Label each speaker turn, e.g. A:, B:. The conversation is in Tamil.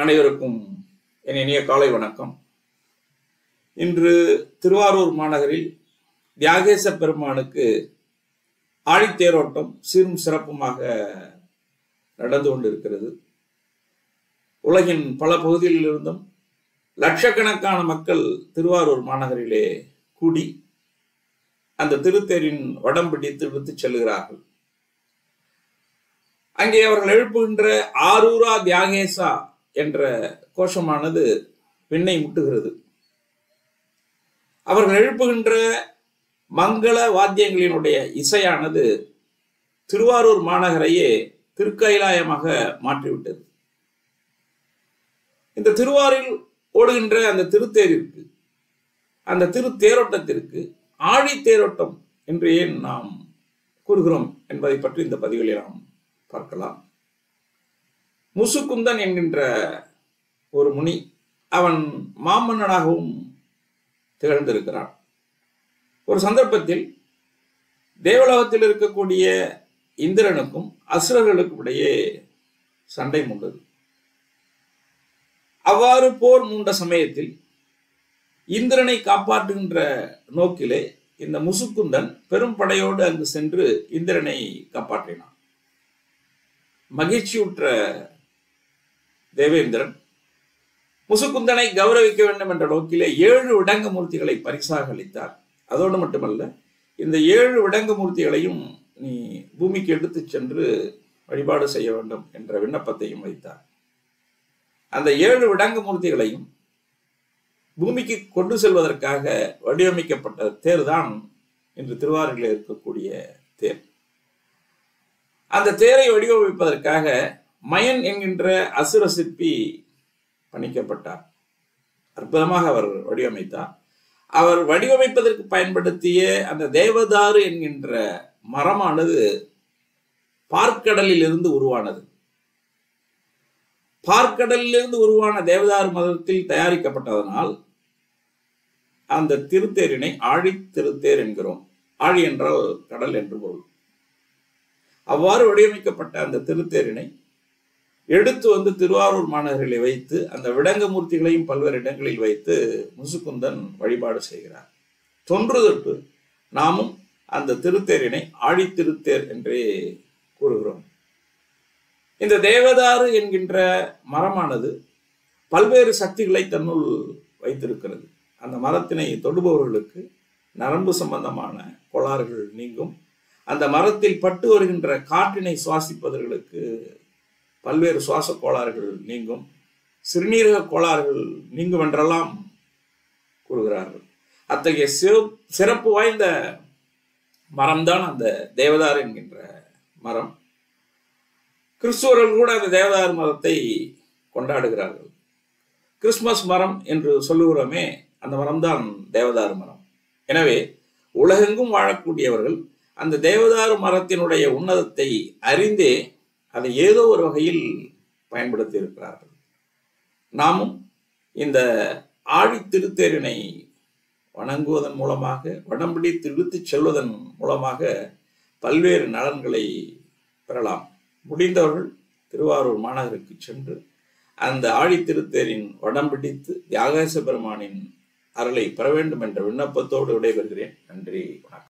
A: அனைவருக்கும் என் இனிய காலை வணக்கம் இன்று திருவாரூர் மாநகரில் தியாகேச பெருமானுக்கு ஆழித்தேரோட்டம் சீரும் சிறப்புமாக நடந்து கொண்டிருக்கிறது உலகின் பல பகுதிகளிலிருந்தும் லட்சக்கணக்கான மக்கள் திருவாரூர் மாநகரிலே கூடி அந்த திருத்தேரின் வடம் பிடித்து இழுத்துச் செல்கிறார்கள் அங்கே அவர்கள் எழுப்புகின்ற ஆரூரா தியாகேசா என்ற கோஷமானது விண்ணை முட்டுகிறது அவர்கள் எழுப்புகின்ற மங்கள வாத்தியங்களினுடைய இசையானது திருவாரூர் மாநகரையே திருக்கைலாயமாக மாற்றிவிட்டது இந்த திருவாரூரில் ஓடுகின்ற அந்த திருத்தேரிற்கு அந்த திருத்தேரோட்டத்திற்கு ஆழி தேரோட்டம் என்று ஏன் நாம் கூறுகிறோம் என்பதை பற்றி இந்த பதிவில் நாம் பார்க்கலாம் முசுக்குந்தன் என்கின்ற ஒரு முனி அவன் மாமன்னனாகவும் திகழ்ந்திருக்கிறான் ஒரு சந்தர்ப்பத்தில் தேவலோகத்தில் இருக்கக்கூடிய இந்திரனுக்கும் அசுரர்களுக்கும் இடையே சண்டை மூண்டது அவ்வாறு போர் மூண்ட சமயத்தில் இந்திரனை காப்பாற்றுகின்ற நோக்கிலே இந்த முசுக்குந்தன் பெரும் படையோடு அங்கு சென்று இந்திரனை காப்பாற்றினான் மகிழ்ச்சியுற்ற தேவேந்திரன் முசுக்குந்தனை கௌரவிக்க வேண்டும் என்ற நோக்கிலே ஏழு விடங்க மூர்த்திகளை பரிசாக அளித்தார் அதோடு மட்டுமல்ல இந்த ஏழு விடங்க மூர்த்திகளையும் நீ பூமிக்கு எடுத்துச் சென்று வழிபாடு செய்ய வேண்டும் என்ற விண்ணப்பத்தையும் வைத்தார் அந்த ஏழு விடங்க மூர்த்திகளையும் பூமிக்கு கொண்டு செல்வதற்காக வடிவமைக்கப்பட்ட தேர் தான் இன்று திருவாரூரில் இருக்கக்கூடிய தேர் அந்த தேரை வடிவமைப்பதற்காக மயன் என்கின்ற அசுர சிற்பி பணிக்கப்பட்டார் அற்புதமாக அவர் வடிவமைத்தார் அவர் வடிவமைப்பதற்கு பயன்படுத்திய அந்த தேவதாரு என்கின்ற மரமானது பார்க்கடலில் இருந்து உருவானது பார்க்கடலில் இருந்து உருவான தேவதாரு மதத்தில் தயாரிக்கப்பட்டதனால் அந்த திருத்தேரினை ஆழி திருத்தேர் என்கிறோம் ஆழி என்றால் கடல் என்று பொருள் அவ்வாறு வடிவமைக்கப்பட்ட அந்த திருத்தேரினை எடுத்து வந்து திருவாரூர் மாநகரில் வைத்து அந்த விடங்க மூர்த்திகளையும் பல்வேறு இடங்களில் வைத்து முசுக்குந்தன் வழிபாடு செய்கிறார் தொன்று தொட்டு நாமும் அந்த திருத்தேரினை ஆழி திருத்தேர் என்றே கூறுகிறோம் இந்த தேவதாரு என்கின்ற மரமானது பல்வேறு சக்திகளை தன்னுள் வைத்திருக்கிறது அந்த மரத்தினை தொடுபவர்களுக்கு நரம்பு சம்பந்தமான கோளாறுகள் நீங்கும் அந்த மரத்தில் பட்டு வருகின்ற காற்றினை சுவாசிப்பவர்களுக்கு பல்வேறு சுவாச கோளாறுகள் நீங்கும் சிறுநீரக கோளாறுகள் நீங்கும் என்றெல்லாம் கூறுகிறார்கள் அத்தகைய சிறப்பு வாய்ந்த மரம்தான் அந்த தேவதார் என்கின்ற மரம் கிறிஸ்துவர்கள் கூட அந்த தேவதார் மரத்தை கொண்டாடுகிறார்கள் கிறிஸ்துமஸ் மரம் என்று சொல்லுகிறோமே அந்த மரம்தான் தேவதார் மரம் எனவே உலகெங்கும் வாழக்கூடியவர்கள் அந்த தேவதாரு மரத்தினுடைய உன்னதத்தை அறிந்தே அதை ஏதோ ஒரு வகையில் பயன்படுத்தி இருக்கிறார்கள் நாமும் இந்த ஆழி திருத்தேரினை வணங்குவதன் மூலமாக வடம்பிடி இழுத்துச் செல்வதன் மூலமாக பல்வேறு நலன்களை பெறலாம் முடிந்தவர்கள் திருவாரூர் மாநகருக்கு சென்று அந்த ஆழி திருத்தேரின் வடம் பிடித்து தியாகேச பெருமானின் அருளை பெற வேண்டும் என்ற விண்ணப்பத்தோடு விடைபெறுகிறேன் நன்றி வணக்கம்